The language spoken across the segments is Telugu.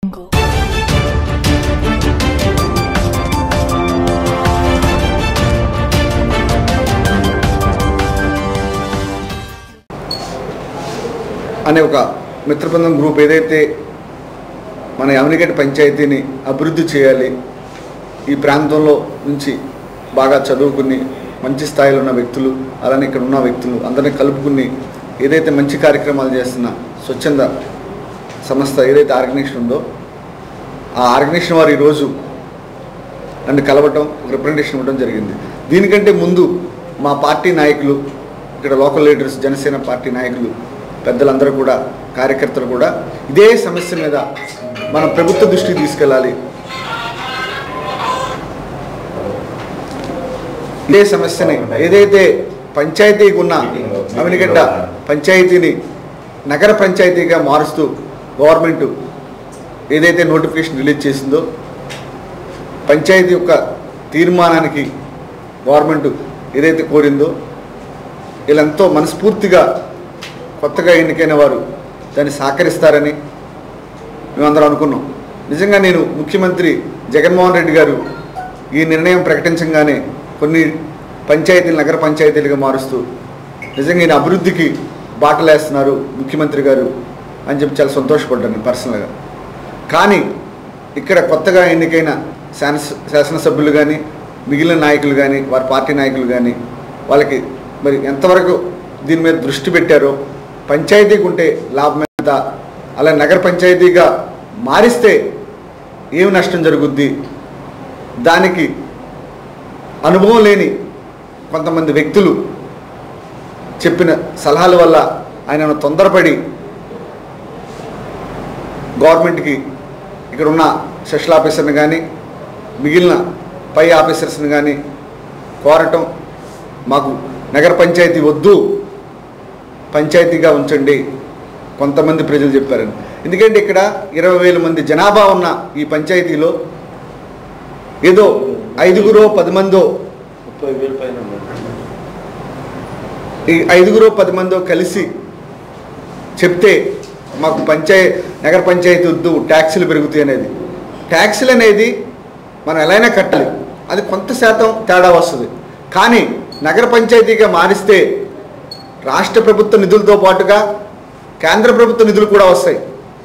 jungle. అనే ఒక మిత్రబృందం గ్రూప్ ఏదైతే మన అమినిగడ్డ పంచాయతీని అభివృద్ధి చేయాలి ఈ ప్రాంతంలో నుంచి బాగా చదువుకుని మంచి స్థాయిలో ఉన్న వ్యక్తులు అలానే ఇక్కడ ఉన్న వ్యక్తులు అందరినీ కలుపుకుని ఏదైతే మంచి కార్యక్రమాలు చేస్తున్న స్వచ్ఛంద సంస్థ ఏదైతే ఆర్గనైజేషన్ ఉందో ఆ ఆర్గనైజేషన్ వారు ఈరోజు నన్ను కలవటం రిప్రజెంటేషన్ ఇవ్వడం జరిగింది దీనికంటే ముందు మా పార్టీ నాయకులు ఇక్కడ లోకల్ లీడర్స్ జనసేన పార్టీ నాయకులు పెద్దలందరూ కూడా కార్యకర్తలు కూడా ఇదే సమస్య మీద మనం ప్రభుత్వ దృష్టికి తీసుకెళ్ళాలి ఇదే సమస్యని ఏదైతే పంచాయతీకి ఉన్న అవినిగడ్డ పంచాయతీని నగర పంచాయతీగా మారుస్తూ గవర్నమెంట్ ఏదైతే నోటిఫికేషన్ రిలీజ్ చేసిందో పంచాయతీ యొక్క తీర్మానానికి గవర్నమెంట్ ఏదైతే కోరిందో వీళ్ళెంతో మనస్ఫూర్తిగా కొత్తగా ఎన్నికైన వారు దాన్ని సహకరిస్తారని మేమందరం అనుకున్నాం నిజంగా నేను ముఖ్యమంత్రి జగన్మోహన్ రెడ్డి గారు ఈ నిర్ణయం ప్రకటించగానే కొన్ని పంచాయతీలు నగర పంచాయతీలుగా మారుస్తూ నిజంగా ఈయన అభివృద్ధికి బాటలేస్తున్నారు ముఖ్యమంత్రి గారు అని చెప్పి చాలా సంతోషపడ్డాను పర్సనల్గా కానీ ఇక్కడ కొత్తగా ఎన్నికైన శాసన శాసనసభ్యులు కానీ మిగిలిన నాయకులు కానీ వారి పార్టీ నాయకులు కానీ వాళ్ళకి మరి ఎంతవరకు దీని మీద దృష్టి పెట్టారో పంచాయతీకి ఉంటే లాభం ఎంత అలా నగర పంచాయతీగా మారిస్తే ఏమి నష్టం జరుగుద్ది దానికి అనుభవం లేని కొంతమంది వ్యక్తులు చెప్పిన సలహాల వల్ల ఆయన తొందరపడి గవర్నమెంట్కి ఇక్కడ ఉన్న స్పెషల్ ఆఫీసర్ని కానీ మిగిలిన పై ఆఫీసర్స్ని కానీ కోరటం మాకు నగర పంచాయతీ వద్దు పంచాయతీగా ఉంచండి కొంతమంది ప్రజలు చెప్పారని ఎందుకంటే ఇక్కడ ఇరవై వేల మంది జనాభా ఉన్న ఈ పంచాయతీలో ఏదో ఐదుగురో పది మందో ముప్పై వేలు పైన ఉంది. ఈ ఐదుగురో పది మందో కలిసి చెప్తే మాకు పంచాయ నగర పంచాయతీ వద్దు ట్యాక్సీలు పెరుగుతాయి అనేది ట్యాక్సీలు అనేది మనం ఎలా అయినా కట్టాలి అది కొంత శాతం తేడా వస్తుంది కానీ నగర పంచాయతీగా మారిస్తే రాష్ట్ర ప్రభుత్వ నిధులతో పాటుగా కేంద్ర ప్రభుత్వ నిధులు కూడా వస్తాయి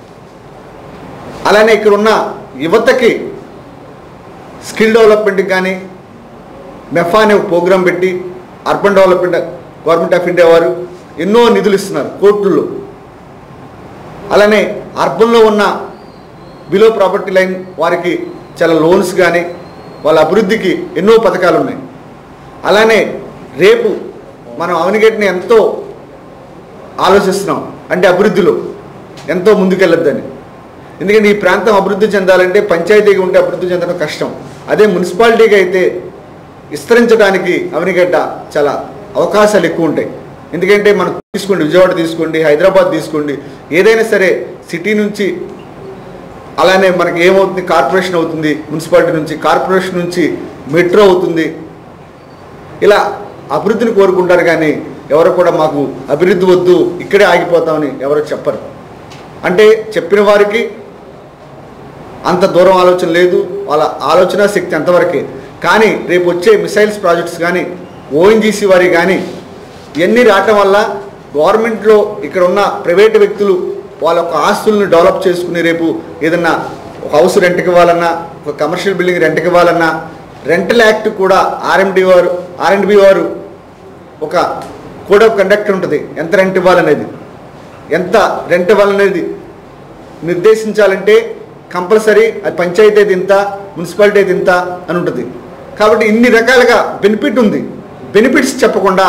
అలానే ఇక్కడ ఉన్న యువతకి స్కిల్ డెవలప్మెంట్కి కానీ మెఫా అనే ఒక ప్రోగ్రాం పెట్టి urban development government of India వారు ఎన్నో నిధులు ఇస్తున్నారు కోర్టుల్లో అలానే అర్బన్లో ఉన్న బిలో ప్రాపర్టీ లైన్ వారికి చాలా లోన్స్ కానీ వాళ్ళ అభివృద్ధికి ఎన్నో పథకాలు ఉన్నాయి అలానే రేపు మనం అవనిగడ్ని ఎంతో ఆలోచిస్తున్నాం అంటే అభివృద్ధిలో ఎంతో ముందుకెళ్ళొద్దని ఎందుకంటే ఈ ప్రాంతం అభివృద్ధి చెందాలంటే పంచాయతీగా ఉంటే అభివృద్ధి చెందడం కష్టం అదే మున్సిపాలిటీగా అయితే విస్తరించడానికి అవనిగడ్డ చాలా అవకాశాలు ఎక్కువ ఉంటాయి ఎందుకంటే మనం తీసుకోండి విజయవాడ తీసుకోండి హైదరాబాద్ తీసుకోండి ఏదైనా సరే సిటీ నుంచి అలానే మనకి ఏమవుతుంది కార్పొరేషన్ అవుతుంది మున్సిపాలిటీ నుంచి కార్పొరేషన్ నుంచి మెట్రో అవుతుంది ఇలా అభివృద్ధిని కోరుకుంటారు కానీ ఎవరు కూడా మాకు అభివృద్ధి వద్దు ఇక్కడే ఆగిపోతామని ఎవరు చెప్పరు అంటే చెప్పిన వారికి అంత దూరం ఆలోచన లేదు వాళ్ళ ఆలోచన శక్తి అంతవరకే కానీ రేపు వచ్చే మిసైల్స్ ప్రాజెక్ట్స్ కానీ ఓఎన్జీసీ వారి కానీ ఇవన్నీ రావటం వల్ల గవర్నమెంట్లో ఇక్కడ ఉన్న ప్రైవేటు వ్యక్తులు వాళ్ళ యొక్క ఆస్తులను డెవలప్ చేసుకుని రేపు ఏదన్నా ఒక హౌస్ రెంట్కి ఇవ్వాలన్నా ఒక కమర్షియల్ బిల్డింగ్ రెంట్కి ఇవ్వాలన్నా రెంటల్ యాక్ట్ కూడా ఆర్ఎండి వారు ఆర్ఎండ్బి వారు ఒక కోడ్ ఆఫ్ కండక్ట్ ఉంటుంది ఎంత రెంట్ ఇవ్వాలనేది ఎంత రెంట్ ఇవ్వాలనేది నిర్దేశించాలంటే కంపల్సరీ అది పంచాయతీ అయితే ఇంత మున్సిపాలిటీ అయితే ఇంత అని ఉంటుంది కాబట్టి ఇన్ని రకాలుగా బెనిఫిట్ ఉంది బెనిఫిట్స్ చెప్పకుండా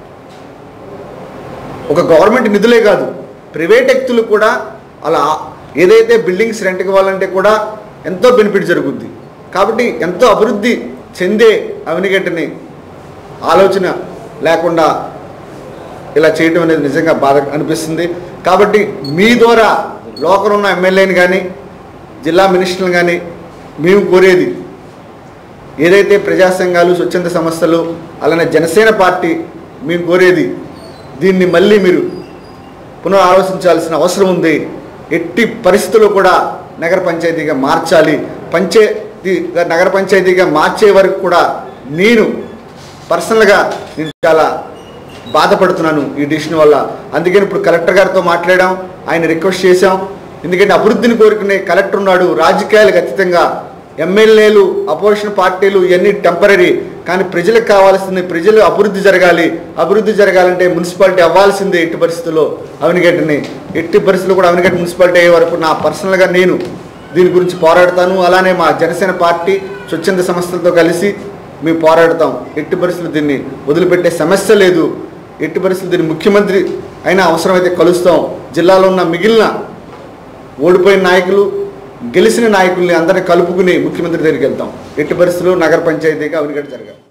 ఒక గవర్నమెంట్ నిధులే కాదు ప్రైవేట్ వ్యక్తులు కూడా అలా ఏదైతే బిల్డింగ్స్ రెంట్కి ఇవ్వాలంటే కూడా ఎంతో బెనిఫిట్ జరుగుద్ది కాబట్టి ఎంతో అభివృద్ధి చెందే అవినిగడ్డని ఆలోచన లేకుండా ఇలా చేయడం అనేది నిజంగా బాధ అనిపిస్తుంది కాబట్టి మీ ద్వారా లోకల్ ఉన్న ఎమ్మెల్యేని కానీ జిల్లా మినిస్టర్లు కానీ మేము కోరేది ఏదైతే ప్రజా సంఘాలు స్వచ్ఛంద సంస్థలు అలానే జనసేన పార్టీ మేము కోరేది దీన్ని మళ్ళీ మీరు పునః ఆలోచించాల్సిన అవసరం ఉంది ఎట్టి పరిస్థితుల్లో కూడా నగర పంచాయతీగా మార్చాలి పంచాయతీ నగర పంచాయతీగా మార్చే వరకు కూడా నేను పర్సనల్గా నేను చాలా బాధపడుతున్నాను ఈ డిసిషన్ వల్ల అందుకని ఇప్పుడు కలెక్టర్ గారితో మాట్లాడాం ఆయన రిక్వెస్ట్ చేశాం ఎందుకంటే అభివృద్ధిని కోరుకునే కలెక్టర్ ఉన్నాడు రాజకీయాలకు అతీతంగా ఎమ్మెల్యేలు అపోజిషన్ పార్టీలు ఇవన్నీ టెంపరీ కానీ ప్రజలకు కావాల్సింది ప్రజలు అభివృద్ధి జరగాలి అభివృద్ధి జరగాలంటే మున్సిపాలిటీ అవ్వాల్సిందే ఎట్టి పరిస్థితుల్లో అవినిగడ్డని ఎట్టి పరిస్థితుల్లో కూడా అవినిగడ్డ మున్సిపాలిటీ అయ్యే వరకు నా పర్సనల్గా నేను దీని గురించి పోరాడతాను అలానే మా జనసేన పార్టీ స్వచ్ఛంద సంస్థలతో కలిసి మేము పోరాడతాం ఎట్టి పరిస్థితులు దీన్ని వదిలిపెట్టే సమస్య లేదు ఎట్టి పరిస్థితులు దీన్ని ముఖ్యమంత్రి అయినా అవసరమైతే కలుస్తాం జిల్లాలో ఉన్న మిగిలిన ఓడిపోయిన నాయకులు గెలిచిన నాయకుల్ని అందరినీ కలుపుకుని ముఖ్యమంత్రి దగ్గరికి వెళ్తాం ఎట్టి పరిస్థితుల్లో నగర పంచాయతీగా అవినిగడ్డ జరగాలి